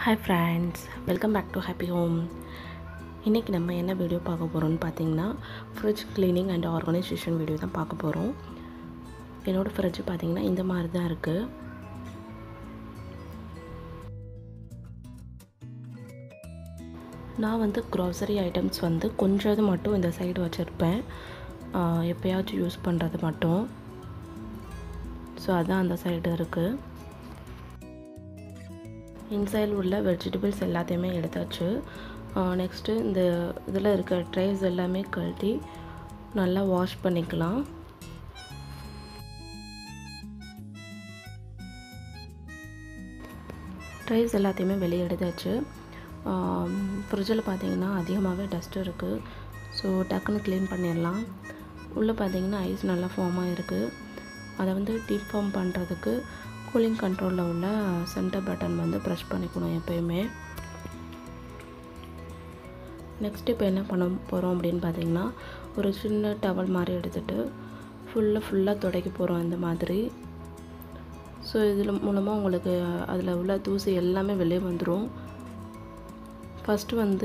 hi friends welcome back to happy home இன்றைக்கி நம்ம என்ன வீடியோ பார்க்க போகிறோம்னு பார்த்தீங்கன்னா fridge cleaning and organisation video தான் பார்க்க போகிறோம் என்னோடய ஃப்ரிட்ஜ் பார்த்தீங்கன்னா இந்த மாதிரி தான் இருக்குது நான் வந்து க்ராசரி ஐட்டம்ஸ் வந்து கொஞ்சம் இது மட்டும் இந்த சைடு வச்சுருப்பேன் எப்போயாச்சும் யூஸ் பண்ணுறது மட்டும் ஸோ அதான் அந்த சைடு இருக்குது இன்சைடில் உள்ள வெஜிடபிள்ஸ் எல்லாத்தையுமே எடுத்தாச்சு நெக்ஸ்ட்டு இந்த இதில் இருக்க ட்ரைஸ் எல்லாமே கழட்டி நல்லா வாஷ் பண்ணிக்கலாம் ட்ரைஸ் எல்லாத்தையுமே வெளியே எடுத்தாச்சு ஃப்ரிட்ஜில் பார்த்தீங்கன்னா அதிகமாகவே டஸ்ட் இருக்குது ஸோ டக்குன்னு க்ளீன் பண்ணிடலாம் உள்ளே பார்த்தீங்கன்னா ஐஸ் நல்லா ஃபார்மாக இருக்குது அதை வந்து டீப் ஃபார்ம் பண்ணுறதுக்கு கூலிங் கண்ட்ரோலில் உள்ள சென்டர் பட்டன் வந்து ப்ரெஷ் பண்ணிக்கணும் எப்போயுமே நெக்ஸ்ட் இப்போ என்ன பண்ண போகிறோம் அப்படின்னு பார்த்தீங்கன்னா ஒரு சின்ன டவல் மாதிரி எடுத்துகிட்டு ஃபுல்லாக ஃபுல்லாக துடைக்க போகிறோம் இந்த மாதிரி ஸோ இதில் மூலமாக உங்களுக்கு அதில் உள்ள தூசி எல்லாமே வெளியே வந்துடும் ஃபஸ்ட்டு வந்து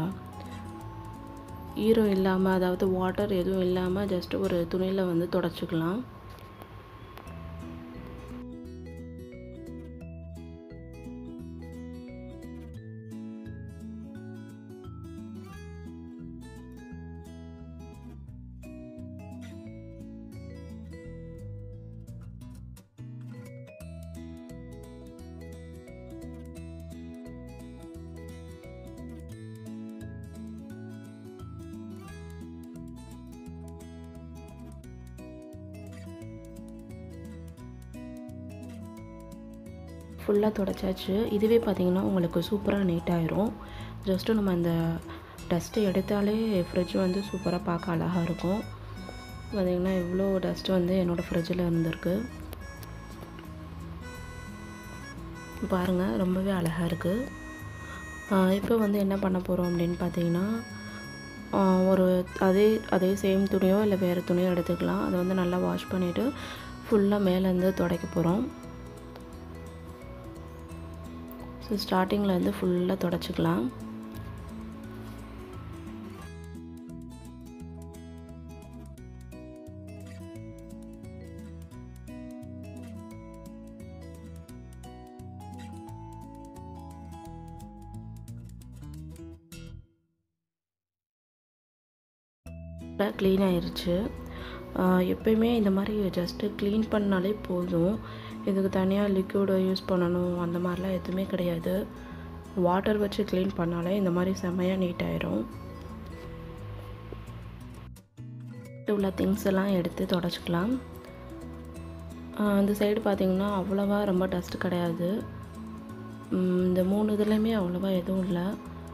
ஈரம் இல்லாமல் அதாவது வாட்டர் எதுவும் இல்லாமல் ஜஸ்ட் ஒரு துணியில் வந்து தொடச்சிக்கலாம் ஃபுல்லாக தொடச்சாச்சு இதுவே பார்த்திங்கன்னா உங்களுக்கு சூப்பராக நீட் ஆயிரும் ஜஸ்ட்டு நம்ம அந்த டஸ்ட்டு எடுத்தாலே ஃப்ரிட்ஜ் வந்து சூப்பராக பார்க்க அழகாக இருக்கும் பார்த்திங்கன்னா இவ்வளோ டஸ்ட்டு வந்து என்னோடய ஃப்ரிட்ஜில் இருந்திருக்கு பாருங்கள் ரொம்பவே அழகாக இருக்குது இப்போ வந்து என்ன பண்ண போகிறோம் அப்படின்னு பார்த்தீங்கன்னா ஒரு அதே அதே சேம் துணியோ இல்லை வேறு துணியோ எடுத்துக்கலாம் அதை வந்து நல்லா வாஷ் பண்ணிவிட்டு ஃபுல்லாக மேலேருந்து துடைக்க போகிறோம் ஸோ ஸ்டார்டிங்கில் வந்து ஃபுல்லாக தொடச்சிக்கலாம் க்ளீன் ஆயிடுச்சு எப்பயுமே இந்த மாதிரி ஜஸ்ட்டு க்ளீன் பண்ணாலே போதும் இதுக்கு தனியாக லிக்யூடை யூஸ் பண்ணணும் அந்த மாதிரிலாம் எதுவுமே கிடையாது வாட்டர் வச்சு க்ளீன் பண்ணாலே இந்த மாதிரி செம்மையாக நீட் ஆயிரும் உள்ள திங்ஸ் எல்லாம் எடுத்து தொடச்சிக்கலாம் அந்த சைடு பார்த்திங்கன்னா அவ்வளோவா ரொம்ப டஸ்ட் கிடையாது இந்த மூணு இதுலேயுமே அவ்வளோவா எதுவும் இல்லை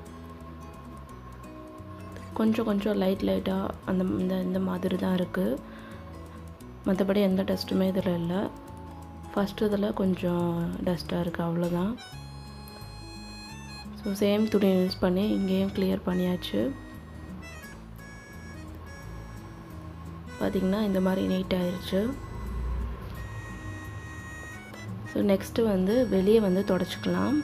கொஞ்சம் கொஞ்சம் லைட் லைட்டாக அந்த இந்த இந்த மாதிரி தான் இருக்குது மற்றபடி எந்த டஸ்ட்டுமே இதில் இல்லை ஃபஸ்ட்டு இதில் கொஞ்சம் டஸ்ட்டாக இருக்குது அவ்வளோதான் ஸோ சேம் துணி யூஸ் பண்ணி இங்கேயும் கிளியர் பண்ணியாச்சு பார்த்திங்கன்னா இந்த மாதிரி நீட் ஆயிடுச்சு ஸோ நெக்ஸ்ட்டு வந்து வெளியே வந்து தொடச்சிக்கலாம்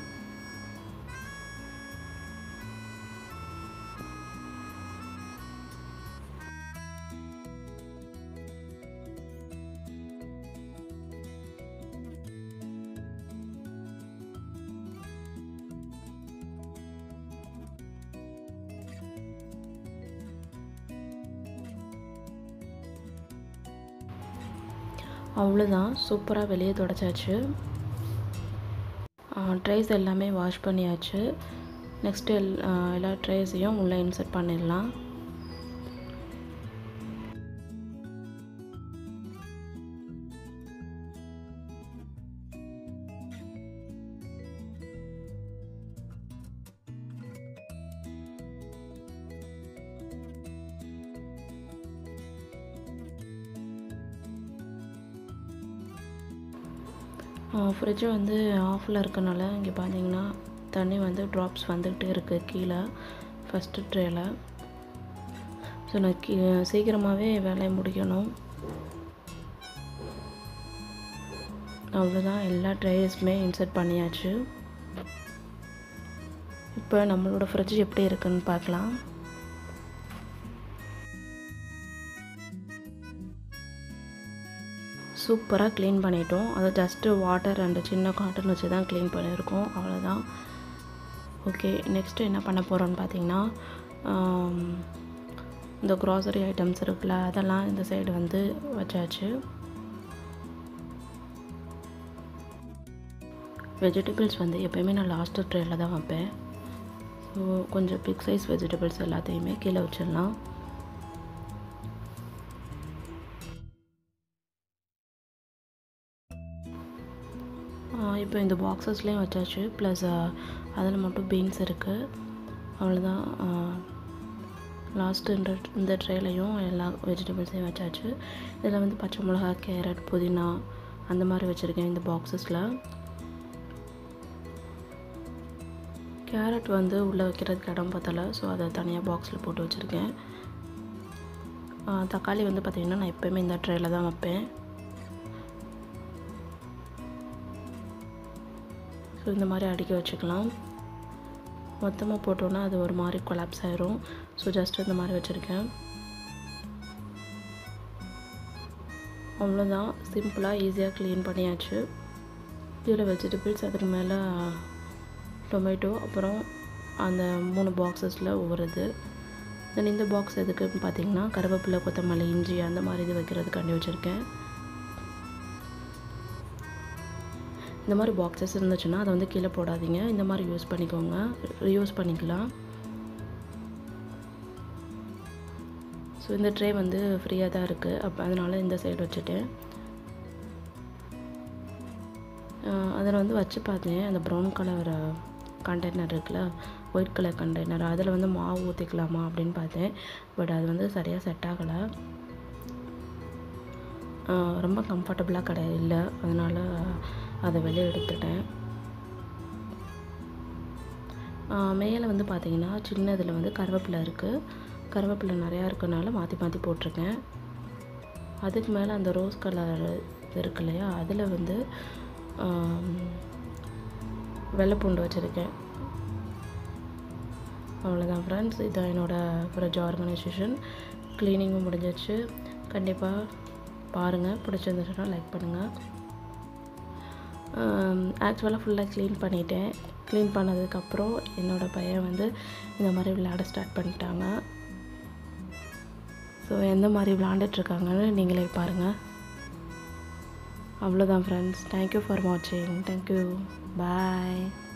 அவ்வளோதான் சூப்பராக வெளியே தொடச்சாச்சு ட்ரைஸ் எல்லாமே வாஷ் பண்ணியாச்சு நெக்ஸ்ட்டு எல் எல்லா ட்ரைஸையும் உள்ளே இன்சர்ட் பண்ணிடலாம் ஃப்ரிட்ஜு வந்து ஆஃபில் இருக்கனால இங்கே பார்த்தீங்கன்னா தண்ணி வந்து ட்ராப்ஸ் வந்துக்கிட்டே இருக்குது கீழே ஃபஸ்ட்டு ட்ரேயில் ஸோ நான் கீ சீக்கிரமாகவே வேலையை முடிக்கணும் அவ்வளோதான் எல்லா ட்ரைஸுமே இன்சர்ட் பண்ணியாச்சு இப்போ நம்மளோட ஃப்ரிட்ஜ் எப்படி இருக்குன்னு பார்க்கலாம் சூப்பராக க்ளீன் பண்ணிட்டோம் அதை ஜஸ்ட்டு வாட்டர் அண்டு சின்ன காட்டன் வச்சு தான் க்ளீன் பண்ணியிருக்கோம் அவ்வளோதான் ஓகே நெக்ஸ்ட்டு என்ன பண்ண போகிறோன்னு பார்த்தீங்கன்னா இந்த க்ராசரி ஐட்டம்ஸ் இருக்குல்ல அதெல்லாம் இந்த சைடு வந்து வச்சாச்சு வெஜிடபிள்ஸ் வந்து எப்போயுமே நான் லாஸ்ட்டு ட்ரேயில் தான் வைப்பேன் ஸோ கொஞ்சம் பிக் சைஸ் வெஜிடபிள்ஸ் எல்லாத்தையுமே கீழே வச்சிடலாம் இப்போ இந்த பாக்ஸஸ்லேயும் வச்சாச்சு ப்ளஸ் அதில் மட்டும் பீன்ஸ் இருக்குது அவ்வளோதான் லாஸ்ட்டு இந்த இந்த ட்ரேலையும் எல்லா வெஜிடபிள்ஸையும் வச்சாச்சு இதில் வந்து பச்சை மிளகா கேரட் புதினா அந்த மாதிரி வச்சுருக்கேன் இந்த பாக்ஸஸில் கேரட் வந்து உள்ளே வைக்கிறதுக்கு இடம் பத்தலை ஸோ அதை தனியாக பாக்ஸில் போட்டு வச்சுருக்கேன் தக்காளி வந்து பார்த்திங்கன்னா நான் எப்போயுமே இந்த ட்ரேயில் தான் வைப்பேன் ஸோ இந்த மாதிரி அடுக்கி வச்சுக்கலாம் மொத்தமாக போட்டோன்னா அது ஒரு மாதிரி கொலாப்ஸ் ஆயிரும் ஸோ ஜஸ்ட் இந்த மாதிரி வச்சுருக்கேன் அவ்வளோதான் சிம்பிளாக ஈஸியாக க்ளீன் பண்ணியாச்சு இதில் வெஜிடபிள்ஸ் அதுக்கு மேலே டொமேட்டோ அப்புறம் அந்த மூணு பாக்ஸஸில் ஒவ்வொரு இது தென் இந்த பாக்ஸ் எதுக்குன்னு பார்த்தீங்கன்னா கருவேப்பிலை கொத்தமல்லி இஞ்சி அந்த மாதிரி இது வைக்கிறதுக்காண்டி வச்சுருக்கேன் இந்த மாதிரி பாக்ஸஸ் இருந்துச்சுன்னா அதை வந்து கீழே போடாதீங்க இந்த மாதிரி யூஸ் பண்ணிக்கோங்க யூஸ் பண்ணிக்கலாம் ஸோ இந்த ட்ரே வந்து ஃப்ரீயாக தான் இருக்குது அப்போ அதனால் இந்த சைடு வச்சுட்டேன் அதில் வந்து வச்சு பார்த்தேன் அந்த ப்ரௌன் கலர் கண்டெய்னர் இருக்குல்ல ஒயிட் கலர் கண்டெய்னர் அதில் வந்து மாவு ஊற்றிக்கலாமா அப்படின்னு பார்த்தேன் பட் அது வந்து சரியாக செட் ஆகலை ரொம்ப கம்ஃபர்டபுளாக கிடையாது இல்லை அதனால் அதை வெளியே எடுத்துட்டேன் மேலே வந்து பார்த்தீங்கன்னா சின்னதில் வந்து கருவேப்பிலை இருக்குது கருவேப்பிலை நிறையா இருக்கனால மாற்றி மாற்றி போட்டிருக்கேன் அதுக்கு மேலே அந்த ரோஸ் கலர் இருக்கு இல்லையா அதில் வந்து வெள்ளைப்பூண்டு வச்சுருக்கேன் அவ்வளோதான் ஃப்ரெண்ட்ஸ் இதான் என்னோடய ஃப்ரிட்ஜ் ஆர்கனைசேஷன் க்ளீனிங்கும் முடிஞ்சிச்சு கண்டிப்பாக பாருங்கள் பிடிச்சிருந்துச்சுன்னா லைக் பண்ணுங்கள் ஆக்சுவலாக ஃபுல்லாக க்ளீன் பண்ணிட்டேன் க்ளீன் பண்ணதுக்கப்புறம் என்னோடய பையன் வந்து இந்த மாதிரி விளையாட ஸ்டார்ட் பண்ணிட்டாங்க ஸோ எந்த மாதிரி விளாண்டுட்ருக்காங்கன்னு நீங்களே பாருங்கள் அவ்வளோதான் ஃப்ரெண்ட்ஸ் தேங்க்யூ ஃபார் வாட்சிங் தேங்க்யூ பாய்